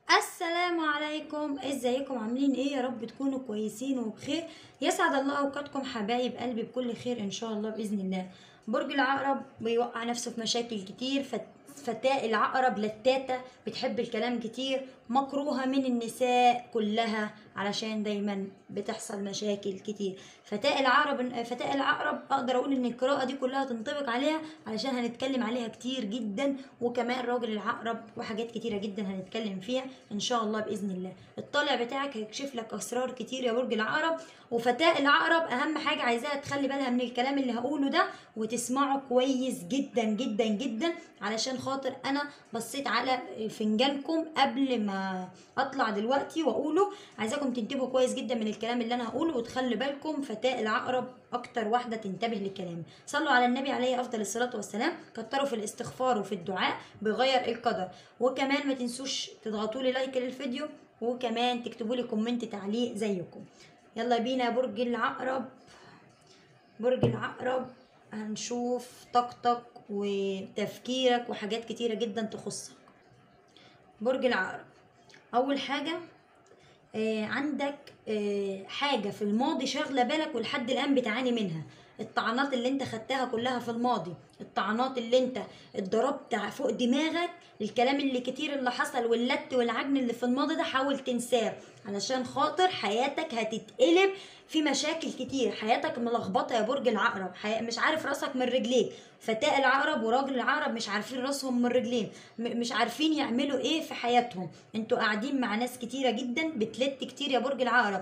السلام عليكم ازيكم عاملين ايه يا رب تكونوا كويسين وبخير يسعد الله اوقاتكم حبايب قلبي بكل خير ان شاء الله باذن الله برج العقرب بيوقع نفسه في مشاكل كتير فت... فتاة العقرب لتاتة بتحب الكلام كتير مكروهة من النساء كلها علشان دايما بتحصل مشاكل كتير فتاة العقرب فتاة العقرب اقدر اقول ان القراءة دي كلها تنطبق عليها علشان هنتكلم عليها كتير جدا وكمان راجل العقرب وحاجات كتيرة جدا هنتكلم فيها ان شاء الله باذن الله الطالع بتاعك هيكشف لك اسرار كتير يا برج العقرب وفتاة العقرب اهم حاجة عايزاها تخلي بالها من الكلام اللي هقوله ده وتسمعه كويس جدا جدا جدا علشان خاطر انا بصيت على فنجانكم قبل ما اطلع دلوقتي واقوله عايزاكم تنتبهوا كويس جدا من الكلام اللي انا هقوله وتخلي بالكم فتاة العقرب اكتر واحده تنتبه لكلامي صلوا على النبي عليه افضل الصلاه والسلام كتروا في الاستغفار وفي الدعاء بغير القدر وكمان ما تنسوش تضغطوا لي لايك للفيديو وكمان تكتبوا لي كومنت تعليق زيكم يلا بينا يا برج العقرب برج العقرب هنشوف طاقتك وتفكيرك وحاجات كتيره جدا تخصك برج العقرب اول حاجه آه عندك آه حاجة في الماضي شاغلة بالك ولحد الآن بتعاني منها الطعنات اللي انت خدتها كلها في الماضي الطعنات اللي انت اتضربت فوق دماغك الكلام اللي كتير اللي حصل واللت والعجن اللي في الماضي ده حاول تنساه علشان خاطر حياتك هتتقلب في مشاكل كتير حياتك ملخبطه يا برج العقرب حي... مش عارف راسك من رجليك فتاة العقرب وراجل العقرب مش عارفين راسهم من رجلين م... مش عارفين يعملوا ايه في حياتهم انتوا قاعدين مع ناس كتيره جدا بتلت كتير يا برج العقرب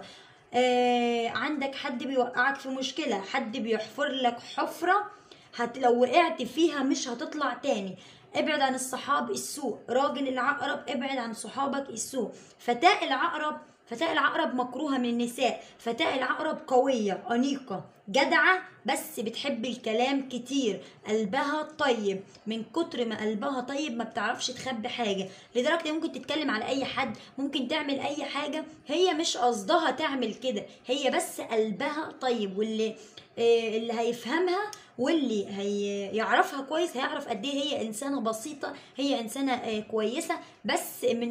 آه عندك حد بيوقعك في مشكله حد بيحفر لك حفره هت لو وقعت فيها مش هتطلع تاني ابعد عن الصحاب السوء راجل العقرب ابعد عن صحابك السوء فتاة العقرب فتاة العقرب مكروهة من النساء فتاة العقرب قوية أنيقة جدعة بس بتحب الكلام كتير قلبها طيب من كتر ما قلبها طيب ما بتعرفش تخبي حاجة لدرجة ممكن تتكلم على أي حد ممكن تعمل أي حاجة هي مش قصدها تعمل كده هي بس قلبها طيب واللي آه اللي هيفهمها واللي هيعرفها كويس هيعرف قد ايه هي انسانه بسيطه هي انسانه آه كويسه بس من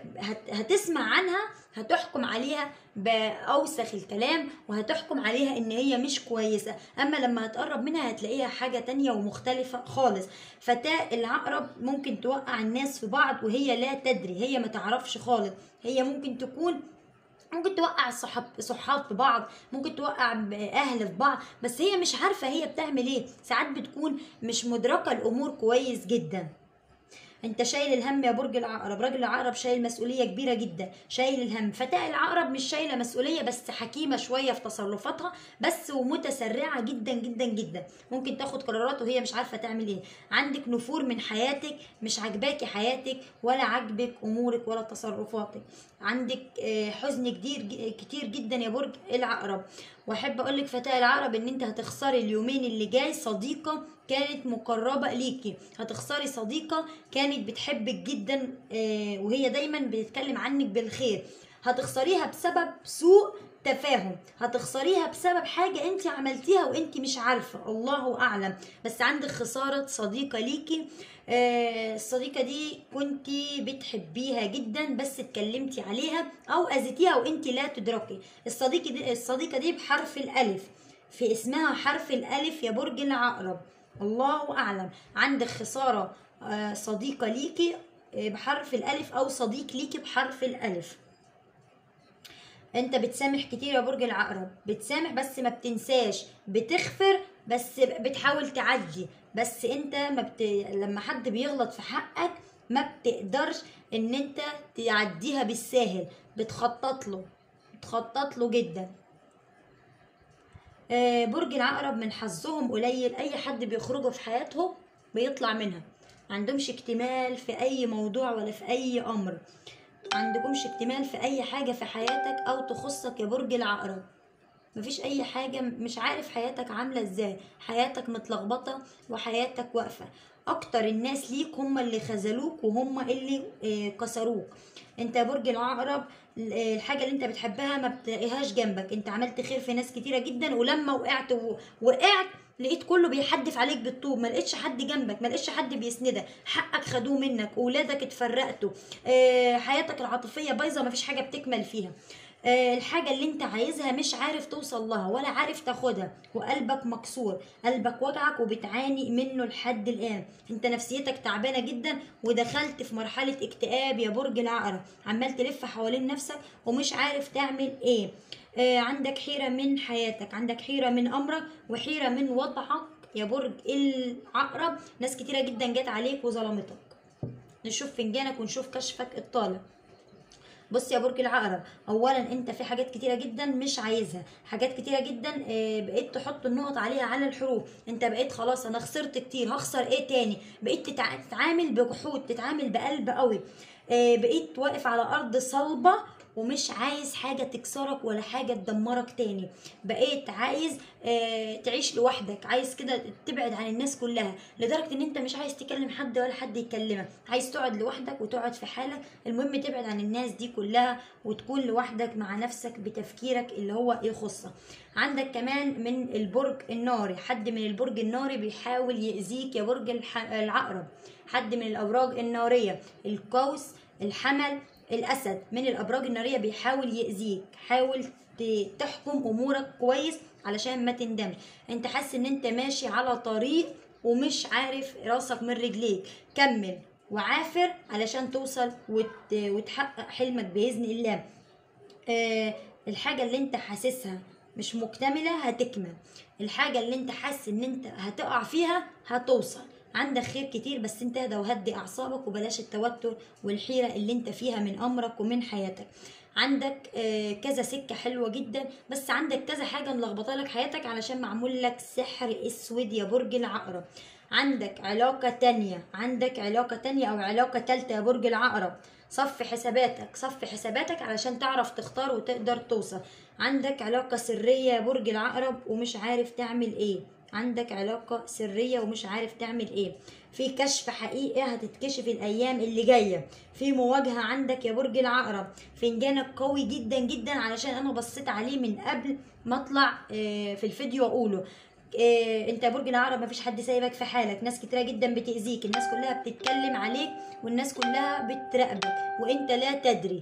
هتسمع عنها هتحكم عليها باوسخ الكلام وهتحكم عليها ان هي مش كويسه اما لما هتقرب منها هتلاقيها حاجه تانية ومختلفه خالص فتاة العقرب ممكن توقع الناس في بعض وهي لا تدري هي ما تعرفش خالص هي ممكن تكون ممكن توقع الصحاب صحاب في بعض ممكن توقع اهل في بعض بس هي مش عارفه هي بتعمل ايه ساعات بتكون مش مدركه الامور كويس جدا انت شايل الهم يا برج العقرب راجل العقرب شايل مسؤوليه كبيره جدا شايل الهم فتاة العقرب مش شايله مسؤوليه بس حكيمه شويه في تصرفاتها بس ومتسرعه جدا جدا جدا ممكن تاخد قرارات وهي مش عارفه تعمل ايه عندك نفور من حياتك مش عاجباكي حياتك ولا عاجبك امورك ولا تصرفاتك عندك حزن كتير كتير جدا يا برج العقرب واحب اقول لك فتاة العقرب ان انت هتخسري اليومين اللي جاي صديقه كانت مقربة ليكي هتخسري صديقة كانت بتحبك جدا وهي دايما بتتكلم عنك بالخير هتخسريها بسبب سوء تفاهم هتخسريها بسبب حاجة انت عملتيها وانت مش عارفة الله اعلم بس عندك خسارة صديقة ليكي آه الصديقة دي كنت بتحبيها جدا بس اتكلمتي عليها او اذيتيها وانت لا تدركي الصديقة دي, الصديقة دي بحرف الالف في اسمها حرف الالف يا برج العقرب الله اعلم عندك خسارة آه صديقة ليكي بحرف الالف او صديق ليكي بحرف الالف انت بتسامح كتير يا برج العقرب بتسامح بس ما بتنساش بتغفر بس بتحاول تعدي بس انت ما بت... لما حد بيغلط في حقك ما بتقدرش ان انت تعديها بالساهل بتخطط له بتخطط له جدا آه برج العقرب من حظهم قليل اي حد بيخرجوا في حياتهم بيطلع منها ما عندهمش اكتمال في اي موضوع ولا في اي امر عندكمش اكتمال في اي حاجه في حياتك او تخصك يا برج العقرب مفيش اي حاجه مش عارف حياتك عامله ازاي حياتك متلخبطه وحياتك واقفه اكتر الناس ليك هم اللي خذلوك وهم اللي كسروك انت يا برج العقرب الحاجه اللي انت بتحبها ما بتلاقيهاش جنبك انت عملت خير في ناس كتيره جدا ولما وقعت وقعت لقيت كله بيحدف عليك بالطوب ما لقيتش حد جنبك ما لقيتش حد بيسندك حقك خدوه منك اولادك اتفرقتوا آه، حياتك العاطفيه بايظه ما فيش حاجه بتكمل فيها آه، الحاجة اللي انت عايزها مش عارف توصل لها ولا عارف تاخدها وقلبك مكسور قلبك وجعك وبتعاني منه لحد الآن انت نفسيتك تعبانة جدا ودخلت في مرحلة اكتئاب يا برج العقرب عمال تلف حوالين نفسك ومش عارف تعمل ايه آه، عندك حيرة من حياتك عندك حيرة من أمرك وحيرة من وضعك يا برج العقرب ناس كتيرة جدا جت عليك وظلمتك نشوف فنجانك ونشوف كشفك الطالع بص يا برج العقرب اولا انت في حاجات كتيره جدا مش عايزها حاجات كتيره جدا آه، بقيت تحط النقط عليها على الحروف انت بقيت خلاص انا خسرت كتير هخسر ايه تاني بقيت تتع- تتعامل بجحود تتعامل بقلب قوي آه، بقيت واقف على ارض صلبه ومش عايز حاجة تكسرك ولا حاجة تدمرك تاني بقيت عايز آه تعيش لوحدك عايز كده تبعد عن الناس كلها لدرجة ان انت مش عايز تكلم حد ولا حد يكلمك عايز تقعد لوحدك وتقعد في حالك المهم تبعد عن الناس دي كلها وتكون لوحدك مع نفسك بتفكيرك اللي هو يخصك عندك كمان من البرج الناري حد من البرج الناري بيحاول يأذيك يا برج الح- العقرب حد من الأبراج النارية القوس الحمل الأسد من الأبراج النارية بيحاول يأذيك حاول ت- تحكم أمورك كويس علشان ما تندمش انت حاسس ان انت ماشي على طريق ومش عارف راسك من رجليك كمل وعافر علشان توصل وت... وتحقق حلمك بإذن الله آه الحاجة اللي انت حاسسها مش مكتملة هتكمل الحاجة اللي انت حاسس ان انت هتقع فيها هتوصل عندك خير كتير بس انت اهدى وهدي اعصابك وبلاش التوتر والحيرة اللي انت فيها من امرك ومن حياتك عندك آه، كذا سكة حلوة جدا بس عندك كذا حاجة ملخبطة لك حياتك علشان معمول لك سحر اسود يا برج العقرب عندك علاقة تانية عندك علاقة تانية او علاقة تالتة يا برج العقرب صفي حساباتك صفي حساباتك علشان تعرف تختار وتقدر توصل عندك علاقة سرية يا برج العقرب ومش عارف تعمل ايه عندك علاقة سرية ومش عارف تعمل ايه في كشف حقيقي هتتكشف الايام اللي جاية في مواجهة عندك يا برج العقرب فنجانك قوي جدا جدا علشان انا بصيت عليه من قبل ما اطلع آه، في الفيديو اقوله إيه انت يا برج العقرب مفيش حد سايبك في حالك ناس كتيره جدا بتاذيك الناس كلها بتتكلم عليك والناس كلها بتراقبك وانت لا تدري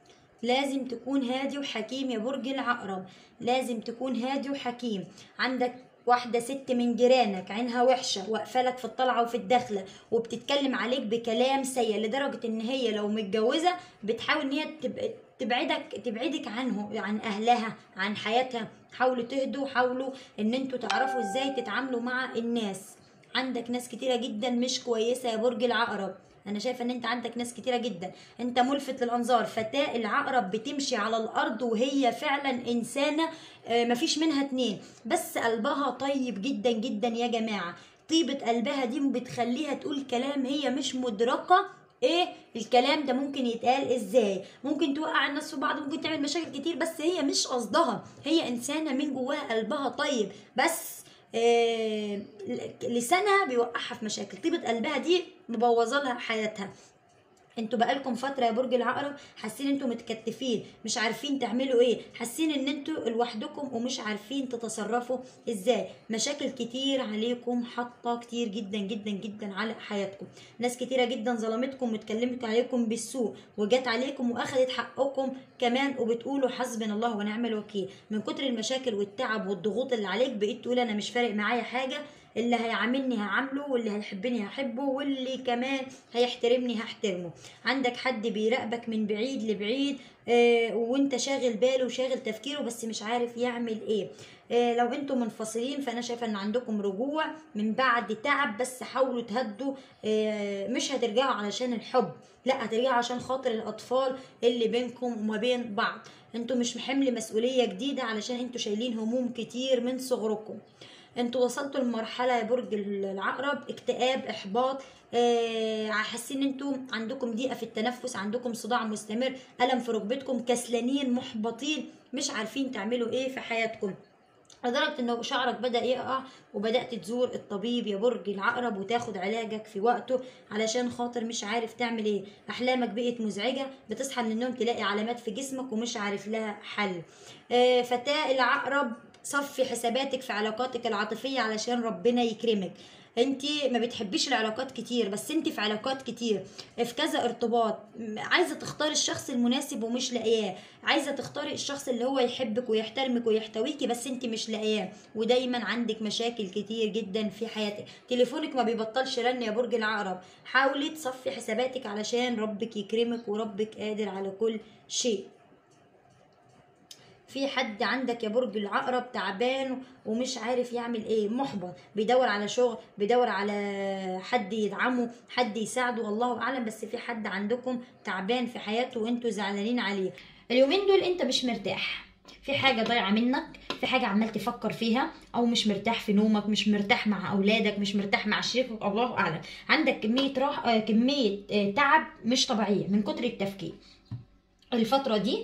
لازم تكون هادي وحكيم يا برج العقرب لازم تكون هادي وحكيم عندك واحدة ست من جيرانك عينها وحشة واقفالك في الطلعة وفي الداخلة وبتتكلم عليك بكلام سيء لدرجة ان هي لو متجوزة بتحاول ان هي تب- تبعدك تبعدك عنه عن اهلها عن حياتها حاولوا تهدوا حاولوا ان انتوا تعرفوا ازاي تتعاملوا مع الناس عندك ناس كتيرة جدا مش كويسة يا برج العقرب انا شايفه ان انت عندك ناس كتيره جدا انت ملفت للانظار فتاه العقرب بتمشي على الارض وهي فعلا انسانه آه، مفيش منها اتنين بس قلبها طيب جدا جدا يا جماعه طيبه قلبها دي بتخليها تقول كلام هي مش مدركه ايه الكلام ده ممكن يتقال ازاي ممكن توقع الناس في بعض ممكن تعمل مشاكل كتير بس هي مش قصدها هي انسانه من جواها قلبها طيب بس آه، لسانها بيوقعها في مشاكل طيبة قلبها دي مبوظه لها حياتها انتوا بقالكم فتره يا برج العقرب حاسين انتوا متكتفين مش عارفين تعملوا ايه حاسين ان انتوا لوحدكم ومش عارفين تتصرفوا ازاي مشاكل كتير عليكم حاطه كتير جدا جدا جدا على حياتكم ناس كتيره جدا ظلمتكم واتكلمت عليكم بالسوء وجت عليكم واخدت حقكم كمان وبتقولوا حسبنا الله ونعم الوكيل من كتر المشاكل والتعب والضغوط اللي عليك بقيت تقول انا مش فارق معايا حاجه اللي هيعاملني هعامله واللي هيحبني هحبه واللي كمان هيحترمني هحترمه عندك حد بيراقبك من بعيد لبعيد آه وانت شاغل باله وشاغل تفكيره بس مش عارف يعمل ايه آه لو انتم منفصلين فانا شايفه ان عندكم رجوع من بعد تعب بس حاولوا تهدوا آه مش هترجعوا علشان الحب لا هترجعوا عشان خاطر الاطفال اللي بينكم وما بين بعض انتوا مش حمل مسؤوليه جديده علشان انتوا شايلين هموم كتير من صغركم انتوا وصلتوا لمرحلة يا برج العقرب اكتئاب احباط آه حاسين انتوا عندكم ضيقة في التنفس عندكم صداع مستمر ألم في ركبتكم كسلانين محبطين مش عارفين تعملوا ايه في حياتكم لدرجة ان شعرك بدأ يقع وبدأت تزور الطبيب يا برج العقرب وتاخد علاجك في وقته علشان خاطر مش عارف تعمل ايه احلامك بقت مزعجة بتصحى من النوم تلاقي علامات في جسمك ومش عارف لها حل آه فتاة العقرب صفي حساباتك في علاقاتك العاطفيه علشان ربنا يكرمك انت ما بتحبيش العلاقات كتير بس انت في علاقات كتير في كذا ارتباط م- عايزه تختاري الشخص المناسب ومش لاقياه عايزه تختاري الشخص اللي هو يحبك ويحترمك ويحتويكي بس انت مش لاقياه ودايما عندك مشاكل كتير جدا في حياتك تليفونك ما بيبطلش رن يا برج العقرب حاولي تصفي حساباتك علشان ربك يكرمك وربك قادر على كل شيء في حد عندك يا برج العقرب تعبان ومش عارف يعمل ايه محبط بيدور على شغل بيدور على حد يدعمه حد يساعده الله اعلم بس في حد عندكم تعبان في حياته وانتوا زعلانين عليه اليومين دول انت مش مرتاح في حاجة ضايعة منك في حاجة عمال تفكر فيها أو مش مرتاح في نومك مش مرتاح مع أولادك مش مرتاح مع شريكك الله أعلم عندك كمية راح آه، كمية آه، تعب مش طبيعية من كتر التفكير الفترة دي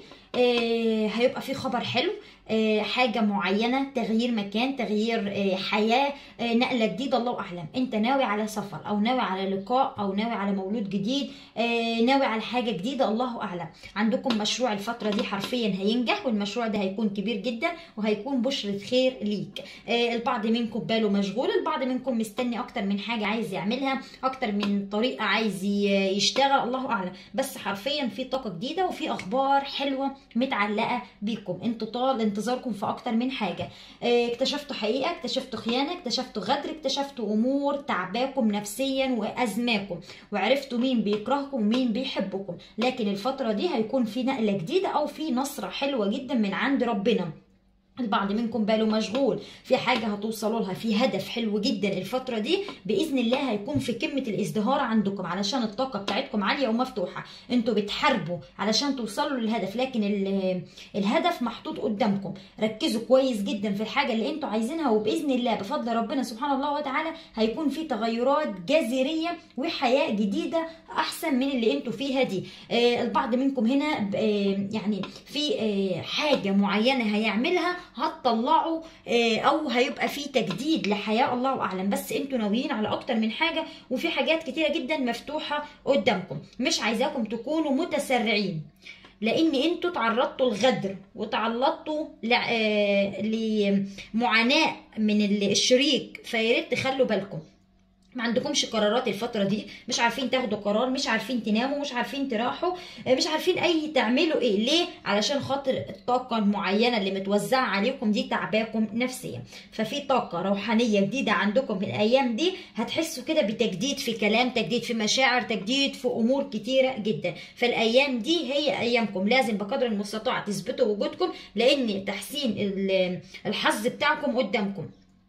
آه، هيبقى في خبر حلو آه، حاجة معينة تغيير مكان تغيير آه، حياة آه، نقلة جديدة الله أعلم أنت ناوي على سفر أو ناوي على لقاء أو ناوي على مولود جديد آه، ناوي على حاجة جديدة الله أعلم عندكم مشروع الفترة دي حرفيا هينجح والمشروع ده هيكون كبير جدا وهيكون بشرة خير ليك آه، البعض منكم باله مشغول البعض منكم مستني أكتر من حاجة عايز يعملها أكتر من طريقة عايز ي- يشتغل الله أعلم بس حرفيا في طاقة جديدة وفي أخبار حلوة متعلقة بيكم انتوا طال انتظاركم في أكتر من حاجة آه، اكتشفتوا حقيقة اكتشفتوا خيانة اكتشفتوا غدر اكتشفتوا أمور تعباكم نفسيا وأزماكم وعرفتوا مين بيكرهكم ومين بيحبكم لكن الفترة دي هيكون في نقلة جديدة أو في نصرة حلوة جدا من عند ربنا البعض منكم باله مشغول في حاجة هتوصلوا لها في هدف حلو جدا الفترة دي بإذن الله هيكون في قمة الازدهار عندكم علشان الطاقة بتاعتكم عالية ومفتوحة انتوا بتحاربوا علشان توصلوا للهدف لكن ال- الهدف محطوط قدامكم ركزوا كويس جدا في الحاجة اللي انتوا عايزينها وبإذن الله بفضل ربنا سبحانه الله وتعالى هيكون في تغيرات جذرية وحياة جديدة أحسن من اللي انتوا فيها دي آه، البعض منكم هنا ب- آه، يعني في آه، حاجة معينة هيعملها هتطلعوا آه، او هيبقى في تجديد لحياة الله اعلم بس انتوا ناويين على اكتر من حاجة وفي حاجات كتيرة جدا مفتوحة قدامكم مش عايزاكم تكونوا متسرعين لان انتوا تعرضتوا لغدر وتعرضتوا لع- آه، لمعاناة من ال- الشريك فياريت تخلوا بالكم ما عندكمش قرارات الفترة دي مش عارفين تاخدوا قرار مش عارفين تناموا مش عارفين تراحوا آه، مش عارفين اي تعملوا ايه ليه علشان خاطر الطاقة المعينة اللي متوزعة عليكم دي تعباكم نفسيا ففي طاقة روحانية جديدة عندكم في الايام دي هتحسوا كده بتجديد في كلام تجديد في مشاعر تجديد في امور كتيرة جدا فالايام دي هي ايامكم لازم بقدر المستطاع تثبتوا وجودكم لان تحسين ال- الحظ بتاعكم قدامكم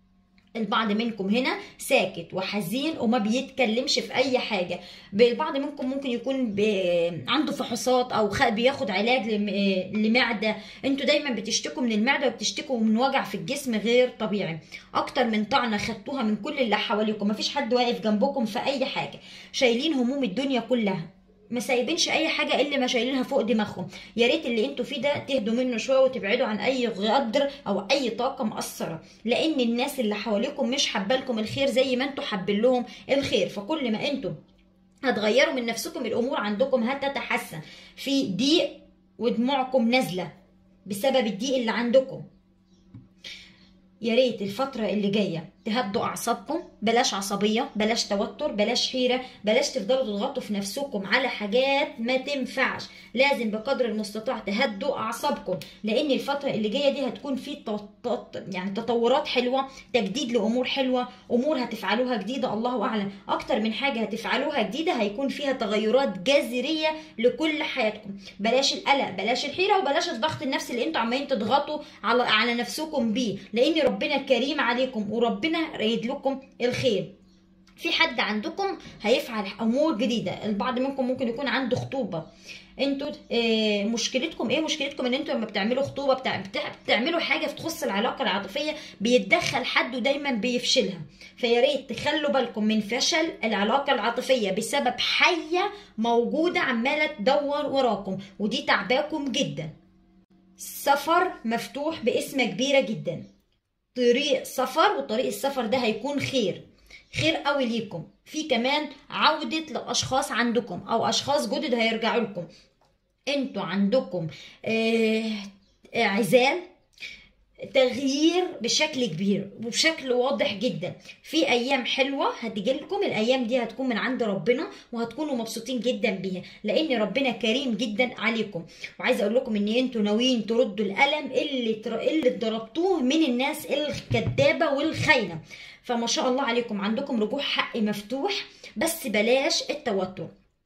البعض منكم هنا ساكت وحزين وما بيتكلمش في اي حاجه البعض منكم ممكن يكون ب... عنده فحوصات او خ... بياخد علاج لم... لمعده انتوا دايما بتشتكوا من المعده وبتشتكوا من وجع في الجسم غير طبيعي اكتر من طعنه خدتوها من كل اللي حواليكم مفيش حد واقف جنبكم في اي حاجه شايلين هموم الدنيا كلها ما سايبينش اي حاجه الا ما شايلينها فوق دماغهم يا ريت اللي انتوا فيه ده تهدوا منه شويه وتبعدوا عن اي غدر او اي طاقه مأثره لان الناس اللي حواليكم مش حابه الخير زي ما انتوا حابين لهم الخير فكل ما انتوا هتغيروا من نفسكم الامور عندكم هتتحسن في ضيق ودموعكم نازله بسبب الضيق اللي عندكم يا ريت الفترة اللي جاية تهدوا أعصابكم بلاش عصبية بلاش توتر بلاش حيرة بلاش تفضلوا تضغطوا في نفسكم على حاجات ما تنفعش لازم بقدر المستطاع تهدوا أعصابكم لأن الفترة اللي جاية دي هتكون في تط- تط- يعني تطورات حلوة تجديد لأمور حلوة أمور هتفعلوها جديدة الله أعلم أكتر من حاجة هتفعلوها جديدة هيكون فيها تغيرات جذرية لكل حياتكم بلاش القلق بلاش الحيرة وبلاش الضغط النفسي اللي انتوا عمالين تضغطوا على على نفسكم بيه لأن ربنا كريم عليكم وربنا رايد لكم الخير في حد عندكم هيفعل امور جديده البعض منكم ممكن يكون عنده خطوبه انتوا آه، مشكلتكم ايه مشكلتكم ان انتوا لما بتعملوا خطوبه بتاع بتاع- بتعملوا حاجه تخص العلاقه العاطفيه بيتدخل حد ودايما بيفشلها فيا ريت تخلوا بالكم من فشل العلاقه العاطفيه بسبب حيه موجوده عماله تدور وراكم ودي تعباكم جدا سفر مفتوح باسم كبيره جدا طريق سفر وطريق السفر ده هيكون خير خير قوي ليكم في كمان عودة لأشخاص عندكم أو أشخاص جدد هيرجعوا لكم انتوا عندكم آه، آه، عزال تغيير بشكل كبير وبشكل واضح جدا في ايام حلوه هتجي لكم الايام دي هتكون من عند ربنا وهتكونوا مبسوطين جدا بيها لان ربنا كريم جدا عليكم وعايزه اقول لكم ان انتوا ناويين تردوا الالم اللي تر... اللي ضربتوه من الناس الكذابه والخاينه فما شاء الله عليكم عندكم رجوع حق مفتوح بس بلاش التوتر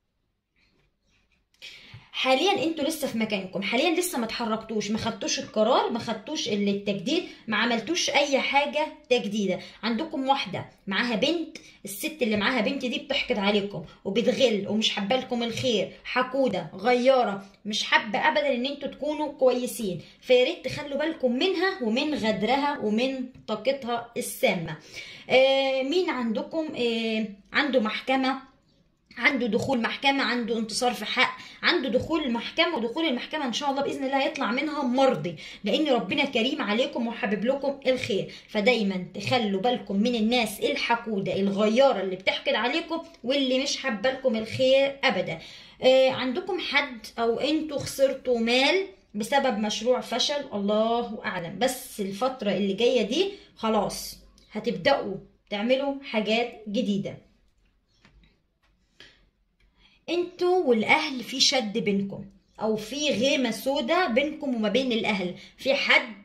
حاليا انتوا لسه في مكانكم حاليا لسه ما اتحركتوش ما خدتوش القرار ما خدتوش التجديد ما عملتوش اي حاجه تجديده عندكم واحده معاها بنت الست اللي معاها بنت دي بتحقد عليكم وبتغل ومش حابه لكم الخير حقوده غياره مش حابه ابدا ان انتوا تكونوا كويسين فيا ريت تخلوا بالكم منها ومن غدرها ومن طاقتها السامه آه مين عندكم آه عنده محكمه عنده دخول محكمة عنده انتصار في حق عنده دخول المحكمة ودخول المحكمة ان شاء الله بإذن الله هيطلع منها مرضي لأن ربنا كريم عليكم وحابب لكم الخير فدايما تخلوا بالكم من الناس الحقودة الغيارة اللي بتحقد عليكم واللي مش حابة لكم الخير أبدا آه عندكم حد أو انتوا خسرتوا مال بسبب مشروع فشل الله أعلم بس الفترة اللي جاية دي خلاص هتبدأوا تعملوا حاجات جديده انتوا والاهل في شد بينكم او في غيمه سودة بينكم وما بين الاهل في حد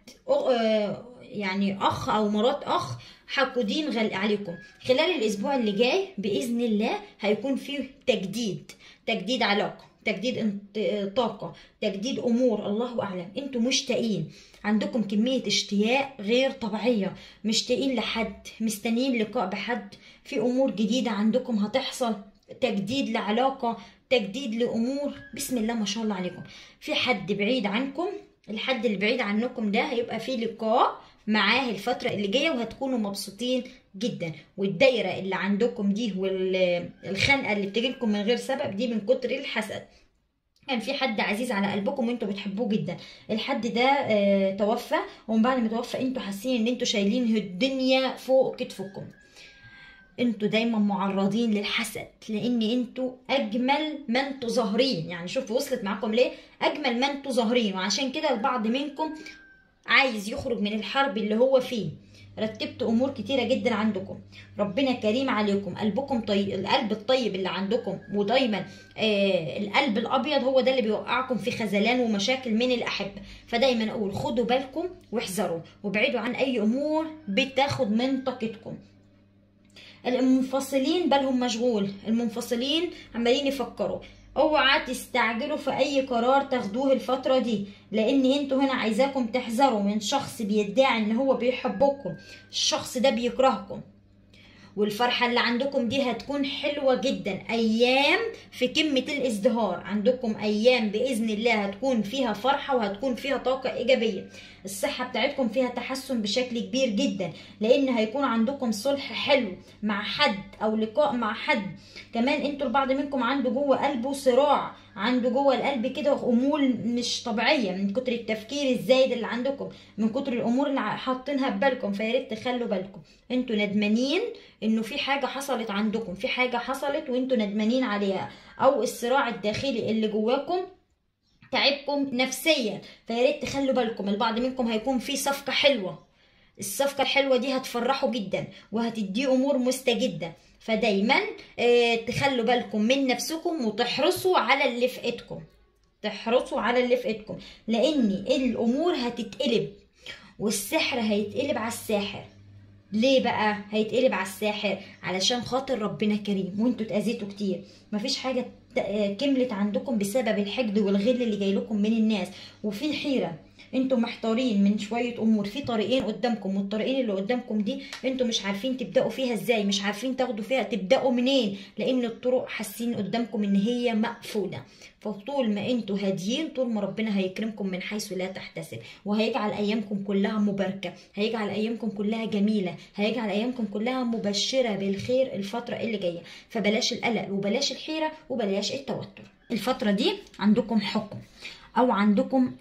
يعني اخ او مرات اخ حقودين غل عليكم خلال الاسبوع اللي جاي باذن الله هيكون فيه تجديد تجديد علاقه تجديد طاقه تجديد امور الله اعلم انتوا مشتاقين عندكم كميه اشتياق غير طبيعيه مشتاقين لحد مستنيين لقاء بحد في امور جديده عندكم هتحصل تجديد لعلاقة تجديد لأمور بسم الله ما شاء الله عليكم في حد بعيد عنكم الحد اللي بعيد عنكم ده هيبقى فيه لقاء معاه الفترة اللي جاية وهتكونوا مبسوطين جدا والدايرة اللي عندكم دي والخنقة اللي بتجيلكم من غير سبب دي من كتر الحسد كان في حد عزيز على قلبكم وانتوا بتحبوه جدا الحد ده اه توفى ومن بعد ما توفى انتوا حاسين ان انتوا شايلين الدنيا فوق كتفكم انتوا دايما معرضين للحسد لان انتوا اجمل ما انتوا ظاهرين يعني شوفوا وصلت معاكم ليه اجمل ما انتوا ظاهرين وعشان كده البعض منكم عايز يخرج من الحرب اللي هو فيه رتبت امور كتيره جدا عندكم ربنا كريم عليكم قلبكم طيب القلب الطيب اللي عندكم ودايما آه القلب الابيض هو ده اللي بيوقعكم في خذلان ومشاكل من الاحبه فدايما اقول خدوا بالكم واحذروا وابعدوا عن اي امور بتاخد من طاقتكم المنفصلين بالهم مشغول المنفصلين عمالين يفكروا اوعى تستعجلوا في اي قرار تاخدوه الفتره دي لان انتوا هنا عايزاكم تحذروا من شخص بيدعي ان هو بيحبكم الشخص ده بيكرهكم والفرحة اللي عندكم دي هتكون حلوة جدا أيام في قمة الازدهار عندكم أيام بإذن الله هتكون فيها فرحة وهتكون فيها طاقة إيجابية الصحة بتاعتكم فيها تحسن بشكل كبير جدا لأن هيكون عندكم صلح حلو مع حد أو لقاء مع حد كمان انتوا البعض منكم عنده جوه قلبه صراع عنده جوه القلب كده امور مش طبيعيه من كتر التفكير الزايد اللي عندكم من كتر الامور اللي حاطينها في بالكم فيا ريت تخلوا بالكم انتوا ندمانين انه في حاجه حصلت عندكم في حاجه حصلت وانتوا ندمانين عليها او الصراع الداخلي اللي جواكم تعبكم نفسيا فيا ريت تخلوا بالكم البعض منكم هيكون في صفقه حلوه الصفقه الحلوه دي هتفرحوا جدا وهتدي امور مستجده فدايما اه تخلوا بالكم من نفسكم وتحرصوا على اللي في ايدكم تحرصوا على اللي في ايدكم لان الامور هتتقلب والسحر هيتقلب على الساحر ليه بقى هيتقلب على الساحر علشان خاطر ربنا كريم وانتوا اتاذيتوا كتير مفيش حاجه كملت عندكم بسبب الحقد والغل اللي جاي لكم من الناس وفي حيره انتوا محتارين من شويه امور في طريقين قدامكم والطريقين اللي قدامكم دي انتوا مش عارفين تبداوا فيها ازاي مش عارفين تاخدوا فيها تبداوا منين لان الطرق حاسين قدامكم ان هي مقفوله فطول ما انتوا هاديين طول ما ربنا هيكرمكم من حيث لا تحتسب وهيجعل ايامكم كلها مباركه هيجعل ايامكم كلها جميله هيجعل ايامكم كلها مبشره بالخير الفتره اللي جايه فبلاش القلق وبلاش الحيره وبلاش التوتر الفتره دي عندكم حكم او عندكم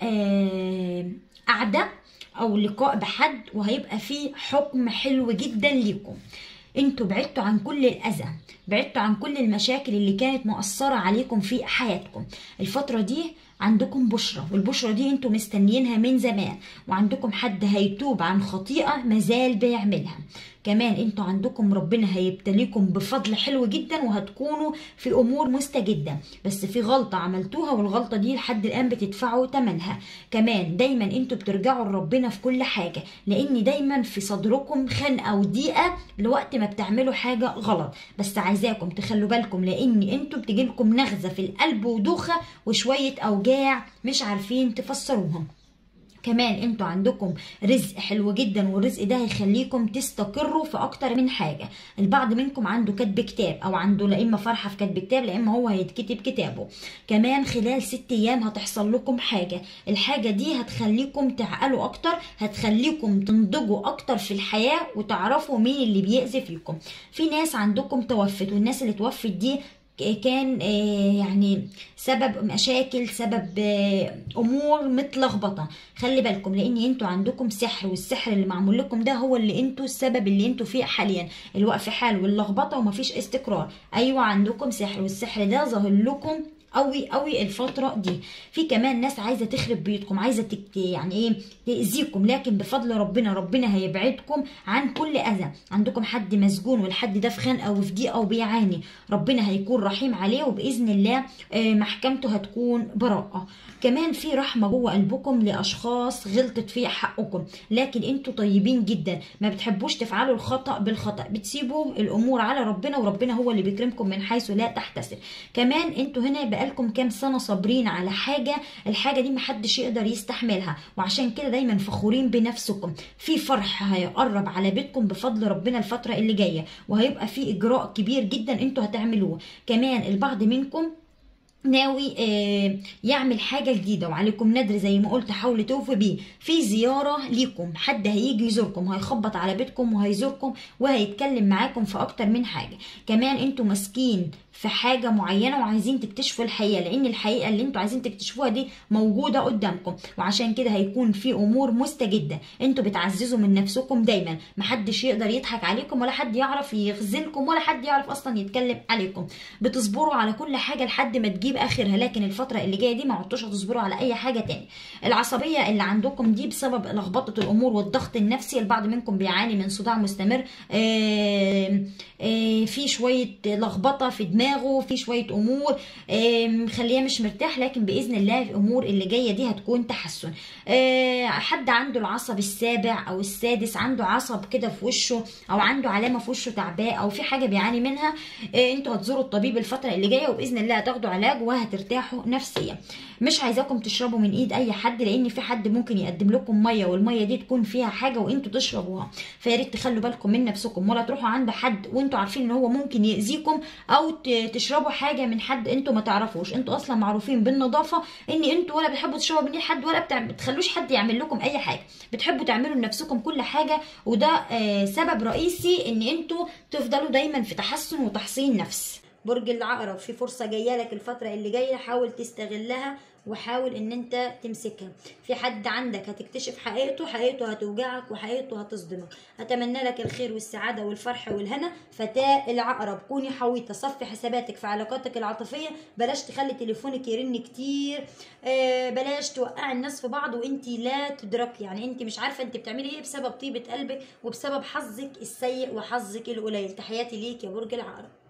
قعده او لقاء بحد وهيبقى فيه حكم حلو جدا ليكم انتوا بعدتوا عن كل الاذى بعدتوا عن كل المشاكل اللي كانت مؤثرة عليكم في حياتكم الفترة دي عندكم بشرة والبشرة دي انتوا مستنيينها من زمان وعندكم حد هيتوب عن خطيئة مازال بيعملها كمان انتوا عندكم ربنا هيبتليكم بفضل حلو جدا وهتكونوا في امور مستجده بس في غلطه عملتوها والغلطه دي لحد الان بتدفعوا ثمنها كمان دايما انتوا بترجعوا لربنا في كل حاجه لان دايما في صدركم خنقه وضيقه لوقت ما بتعملوا حاجه غلط بس عايزاكم تخلوا بالكم لان انتوا بتجيلكم نغزه في القلب ودوخه وشويه اوجاع مش عارفين تفسروهم كمان انتوا عندكم رزق حلو جدا والرزق ده هيخليكم تستقروا في اكتر من حاجه البعض منكم عنده كتب كتاب او عنده لا اما فرحه في كتب كتاب لا اما هو هيتكتب كتابه كمان خلال ست ايام هتحصل لكم حاجه الحاجه دي هتخليكم تعقلوا اكتر هتخليكم تنضجوا اكتر في الحياه وتعرفوا مين اللي بيأذي فيكم في ناس عندكم توفت والناس اللي توفت دي كان يعني سبب مشاكل سبب امور متلخبطه خلي بالكم لان انتوا عندكم سحر والسحر اللي معمول لكم ده هو اللي انتوا السبب اللي انتوا فيه حاليا الوقف حال واللخبطه ومفيش استقرار ايوه عندكم سحر والسحر ده ظاهر لكم قوي قوي الفترة دي في كمان ناس عايزة تخرب بيوتكم عايزة تك يعني ايه تأذيكم لكن بفضل ربنا ربنا هيبعدكم عن كل أذى عندكم حد مسجون والحد ده في خنقة وفي ضيقة وبيعاني ربنا هيكون رحيم عليه وبإذن الله محكمته هتكون براءة كمان في رحمة جوه قلبكم لأشخاص غلطت في حقكم لكن انتوا طيبين جدا ما بتحبوش تفعلوا الخطأ بالخطأ بتسيبوا الأمور على ربنا وربنا هو اللي بيكرمكم من حيث لا تحتسب كمان انتوا هنا بقالكم كام سنة صابرين على حاجة الحاجة دي محدش يقدر يستحملها وعشان كده دايما فخورين بنفسكم في فرح هيقرب على بيتكم بفضل ربنا الفترة اللي جاية وهيبقى في إجراء كبير جدا انتوا هتعملوه كمان البعض منكم ناوي يعمل حاجة جديدة وعليكم ندر زي ما قلت حاولوا توفوا بيه في زيارة ليكم حد هيجي يزوركم هيخبط على بيتكم وهيزوركم وهيتكلم معاكم في أكتر من حاجة كمان انتوا ماسكين في حاجة معينة وعايزين تكتشفوا الحقيقة لأن الحقيقة اللي انتوا عايزين تكتشفوها دي موجودة قدامكم وعشان كده هيكون في أمور مستجدة انتوا بتعززوا من نفسكم دايما محدش يقدر يضحك عليكم ولا حد يعرف يخذلكم ولا حد يعرف أصلا يتكلم عليكم بتصبروا على كل حاجة لحد ما تجيب آخرها لكن الفترة اللي جاية دي ما عدتوش هتصبروا على أي حاجة تاني العصبية اللي عندكم دي بسبب لخبطة الأمور والضغط النفسي البعض منكم بيعاني من صداع مستمر آآ آآ في شوية لخبطة في دماغ دماغه في شويه امور مخليه مش مرتاح لكن باذن الله الامور اللي جايه دي هتكون تحسن حد عنده العصب السابع او السادس عنده عصب كده في وشه او عنده علامه في وشه تعباه او في حاجه بيعاني منها انتوا هتزوروا الطبيب الفتره اللي جايه وباذن الله هتاخدوا علاج وهترتاحوا نفسيا مش عايزاكم تشربوا من ايد اي حد لان في حد ممكن يقدم لكم ميه والميه دي تكون فيها حاجه وانتوا تشربوها فيا ريت تخلوا بالكم من نفسكم ولا تروحوا عند حد وانتوا عارفين ان هو ممكن ياذيكم او تشربوا حاجه من حد انتوا ما تعرفوش انتوا اصلا معروفين بالنظافه ان انتوا ولا بتحبوا تشربوا من ايد حد ولا بتخلوش حد يعمل لكم اي حاجه بتحبوا تعملوا لنفسكم كل حاجه وده آه سبب رئيسي ان انتوا تفضلوا دايما في تحسن وتحصين نفس برج العقرب في فرصه جايه لك الفتره اللي جايه حاول تستغلها وحاول ان انت تمسكها في حد عندك هتكتشف حقيقته حقيقته هتوجعك وحقيقته هتصدمك اتمنى لك الخير والسعاده والفرح والهنا فتاه العقرب كوني حويطه صفي حساباتك في علاقاتك العاطفيه بلاش تخلي تليفونك يرن كتير آه بلاش توقعي الناس في بعض وانت لا تدركي يعني انت مش عارفه انت بتعملي ايه بسبب طيبه قلبك وبسبب حظك السيء وحظك القليل تحياتي ليك يا برج العقرب